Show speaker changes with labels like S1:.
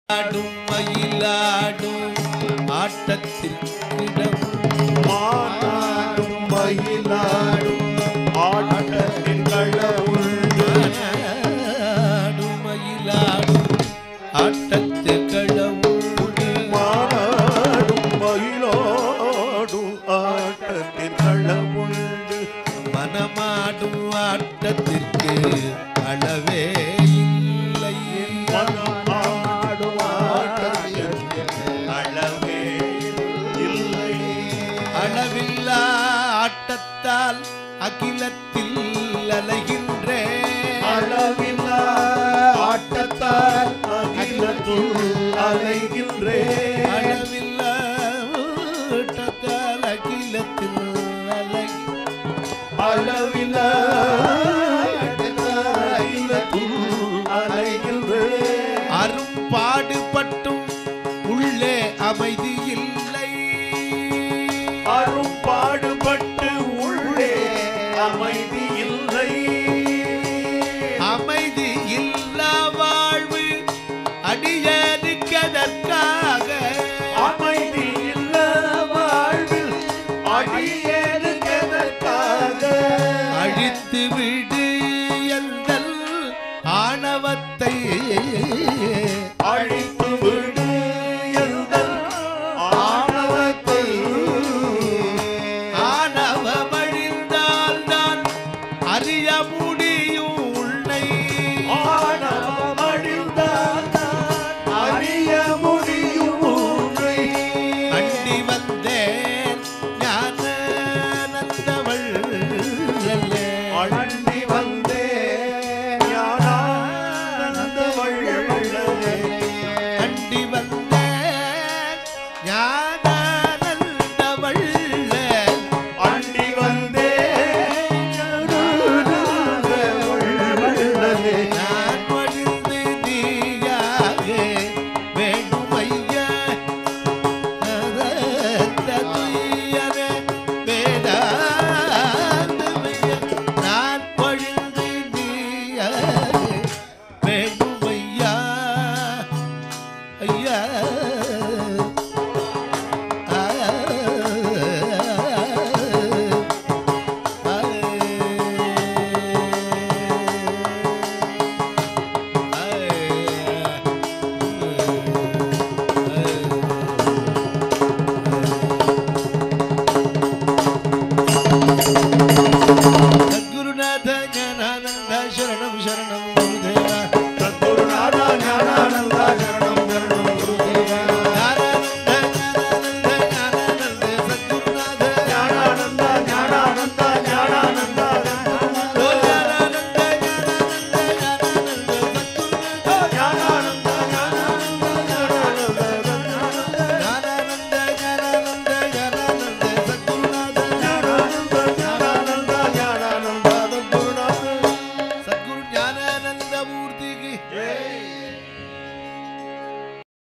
S1: ஆடும் மயிலாடும் ஆட்டத்திற்கிடம்
S2: மானாடும் மயிலாடும் ஆட்டத்தின் களவுண்டு
S1: ஆடும் மயிலாடும் ஆட்டத்திற்களவுண்டு
S2: மானாடும் மயிலாடும் ஆட்டத்தின் களவுண்டு
S1: மனமாடும் ஆட்டத்திற்கு அளவே இல்லை
S2: மனமாடும் ஆட்டத்திற்கு அளவே இல்லை
S1: அளவில்லா ஆட்டத்தால் அகிலத்தில் அலைகின்றேன்
S2: அளவில்லா ஆட்டத்தால் அகிலத்துள் அலைகின்றேன்
S1: அளவில்லா ஆட்டத்தால் அகிலத்தில் அலை
S2: அளவிலா அகிலத்துள் அலைகின்றேன்
S1: அரும்பாடுபட்டும் உள்ளே அமைதி இல்லை
S2: அரும்பாடுபட்டு உள்ளே அமைதி இல்லை
S1: அமைதி இல்லா வாழ்வு அடியனுக்கதற்கு